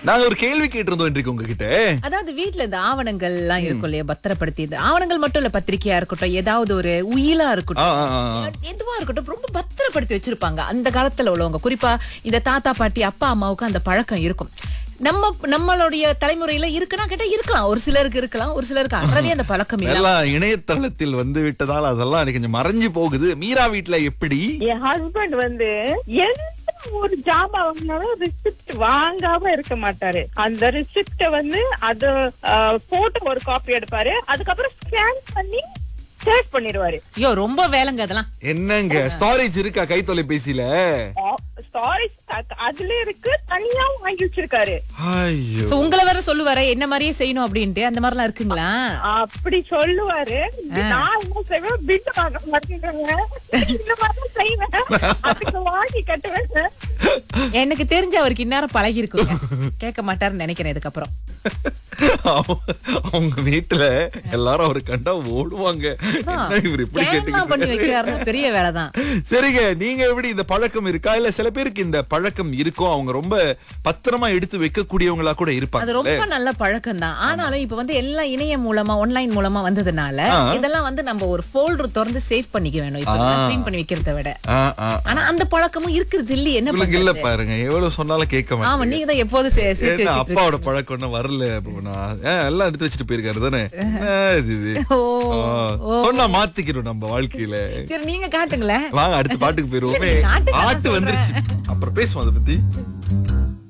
நாங்க ஒரு கேள்வி கேட்டிருந்தோம் இன்றைக்கு உங்ககிட்ட அதாவது வீட்ல இந்த ஆவணங்கள் எல்லாம் இருக்கும் இல்லையா பத்திரப்படுத்தி இந்த ஆவணங்கள் மட்டும் இல்ல பத்திரிக்கையா இருக்கட்டும் ஏதாவது ஒரு உயிலா ஆ, இருக்கட்டும் ஆ, ஆ, ஆ. எதுவா இருக்கட்டும் ரொம்ப பத்திரப்படுத்தி வச்சிருப்பாங்க அந்த காலத்துல உள்ளவங்க குறிப்பா இந்த தாத்தா பாட்டி அப்பா அம்மாவுக்கு அந்த பழக்கம் இருக்கும் நம்ம நம்மளுடைய தலைமுறையில இருக்குன்னா கேட்டா இருக்கலாம் ஒரு சிலருக்கு இருக்கலாம் ஒரு சிலருக்கு அறவே அந்த பழக்கம் இல்ல எல்லாம் இணையதளத்தில் வந்து விட்டதால் அதெல்லாம் எனக்கு கொஞ்சம் மறைஞ்சு போகுது மீரா வீட்ல எப்படி என் ஹஸ்பண்ட் வந்து எந்த ஒரு ஜாமா வாங்கினாலும் ரிசிப்ட் வாங்காம இருக்க மாட்டாரு அந்த ரிசிப்ட வந்து அது போட்டோ ஒரு காப்பி எடுப்பாரு அதுக்கப்புறம் ஸ்கேன் பண்ணி சேவ் பண்ணிடுவாரு ஐயோ ரொம்ப வேலைங்க அதெல்லாம் என்னங்க ஸ்டோரேஜ் இருக்கா கை தொலைபேசியில ஸ்டாரேஜ் அதுல இருக்கு தனியா வாங்கி வச்சிருக்காரு ஐயோ சோ உங்களை வேற சொல்லுவாரு என்ன மாதிரியே செய்யணும் அப்படின்ட்டு அந்த மாதிரிலாம் இருக்குங்களா அப்படி சொல்லுவாரு நான் என்ன செய்வேன் பிட்டு வாங்க மாட்டேங்கிறாங்க இந்த மாதிரி செய்வேன் அதுக்கு வாங்கி கட்டுவேன் எனக்கு தெரிஞ்ச அவருக்கு இந்நேரம் பழகி இருக்குங்க கேட்க மாட்டாருன்னு நினைக்கிறேன் இதுக்கப்புறம் அவங்க- அவங்க வீட்டுல எல்லாரும் அவரு கண்டா ஓடுவாங்க என்ன இவர் இப்படி ஸ்கேன்லாம் பண்ணி கேட்டு வைக்கிறாருன்னா பெரிய வேலைதான் சரிங்க நீங்க எப்படி இந்த பழக்கம் இருக்கா இல்ல சில பேருக்கு இந்த பழக்கம் இருக்கும் அவங்க ரொம்ப பத்திரமா எடுத்து வைக்கக்கூடியவங்களா கூட அது இருப்பாங்க ரொம்ப நல்ல பழக்கம் தான் ஆனாலும் இப்ப வந்து எல்லாம் இணையம் மூலமா ஆன்லைன் மூலமா வந்ததுனால ஆ. இதெல்லாம் வந்து நம்ம ஒரு ஃபோல்டர் திறந்து சேவ் பண்ணிக்க வேணும் இப்ப ஆ. க்ளீன் பண்ணி வைக்கிறத விட ஆ, ஆ. ஆனா அந்த பழக்கமும் இருக்குது இல்லையே என்ன உங்களுக்கு இல்ல பண்றது பாருங்க எவ்வளவு சொன்னாலும் கேட்க ஆமா மாட்டேங்க நீங்க தான் எப்போது சே- சேர்த்து ஏன்னா வச்சிட்டு அப்பாவோட இருக்கீங்க. பழக்கம் இன்னும் வரல அப்ப நான் ஏன் எல்லாம் எடுத்து வச்சுட்டு போயிருக்காரு தானே என்ன இது இது? ஓ, ஆ, சொன்னா மாத்திக்கிறோம் நம்ம வாழ்க்கையில சரி நீங்க காட்டுங்களேன் வாங்க அடுத்த பாட்டுக்கு போயிருவோமே இல்ல, நீ காட்டுங்க, நான் பாட்டு வந்துருச்சு அப்புறம் பேசுவோம் அதை பத்தி